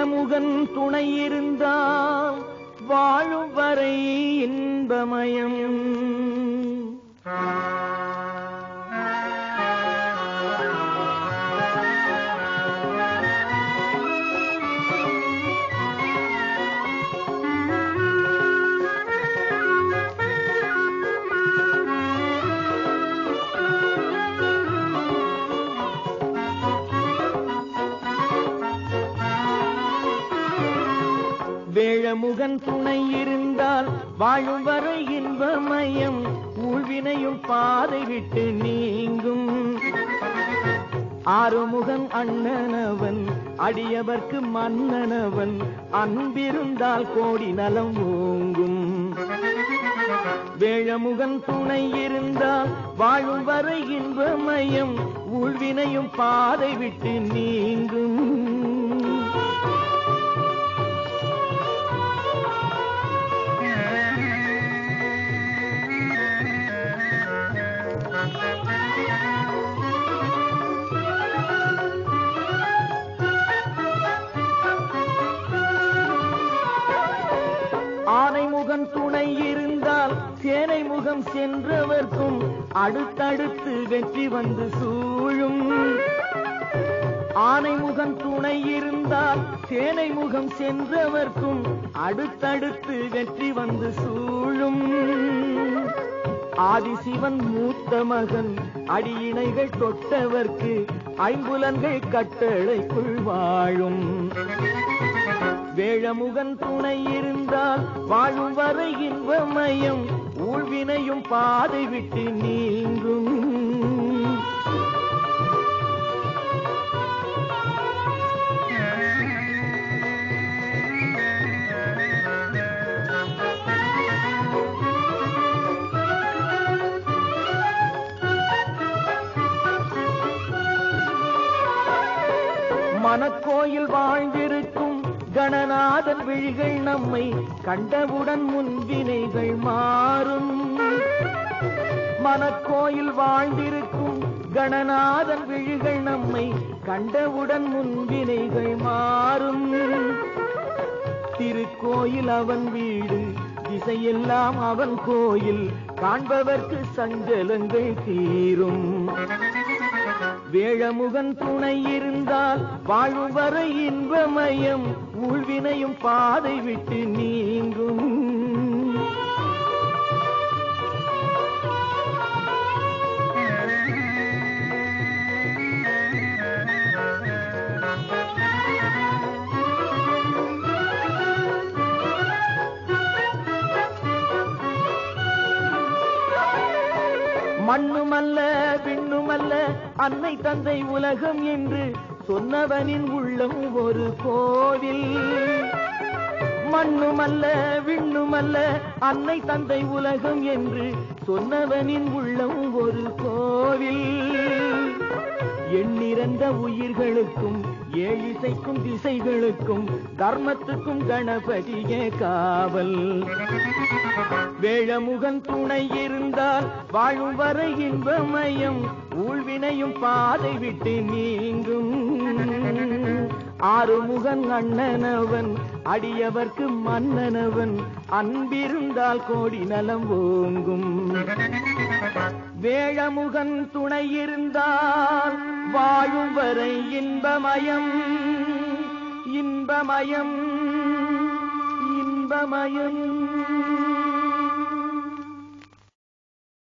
வேழமுகன் துணை இருந்தால் வாழும் வரை இன்பமயம் வேழமுகன் துணை இருந்தால் வாழும் வரை இன்பமயம் ஊழ்வினையும் பாதை விட்டு நீங்கும் ஆறுமுகன் அண்ணனவன் அடியவர்க்கு மன்னனவன் அன்பிருந்தால் கோடி நலம் ஓங்கும் வேழமுகன் துணை இருந்தால் வாழும் வரை இன்பமயம் ஊழ்வினையும் பாதை விட்டு நீங்கும் ஆனைமுகன் துணை இருந்தால் சேனை முகம் சென்றவர்க்கும் அடுத்தடுத்து வெற்றி வந்து சூழும் ஆனைமுகன் துணை இருந்தால் சேனை முகம் சென்றவர்க்கும் அடுத்தடுத்து வெற்றி வந்து சூழும் ஆதிசிவன் மூத்த மகன் அடியினைகள் தொட்டவர்க்கு ஐம்புலன்கள் கட்டளைக்குள் வாழும் வேழமுகன் துணை இருந்தால் வாழும் வரை இன்பமயம் ஊழ்வினையும் பாதை விட்டு நீங்கும் மனக்கோயில் வாழ்ந்திருக்கும் கணநாதன் விழிகள் நம்மை கண்டவுடன் முன்வினைகள் மாறும் மனக்கோயில் வாழ்ந்திருக்கும் கணநாதன் விழிகள் நம்மை கண்டவுடன் முன்வினைகள் மாறும் திருக்கோயில் அவன் வீடு திசையெல்லாம் அவன் கோயில் காண்பவர்க்கு சஞ்சலங்கள் தீரும் வேழமுகன் துணை இருந்தால் வாழும் வரை இன்பமயம் ஊழ்வினையும் பாதை விட்டு நீங்கும் மண்ணுமல்ல விண்ணுமல்ல அன்னை தந்தை உலகம் என்று சொன்னவனின் உள்ளம் ஒரு கோவில் மண்ணுமல்ல விண்ணுமல்ல அன்னை தந்தை உலகம் என்று சொன்னவனின் உள்ளம் ஒரு கோவில் எண்ணிறந்த உயிர்களுக்கும் ஏழிசைக்கும் திசைகளுக்கும் தர்மத்துக்கும் கணபதியே காவல் வேழமுகன் துணை இருந்தால் வாழும் வரை இன்பமயம் ஊழ்வினையும் பாதை விட்டு நீங்கும் ஆறுமுகன் அண்ணனவன் அடியவர்க்கு மன்னனவன் அன்பிருந்தால் கோடி நலம் ஓங்கும் வேழமுகன் துணை இருந்தால் வாழும் வரை இன்பமயம் இன்பமயம் இன்பமயம்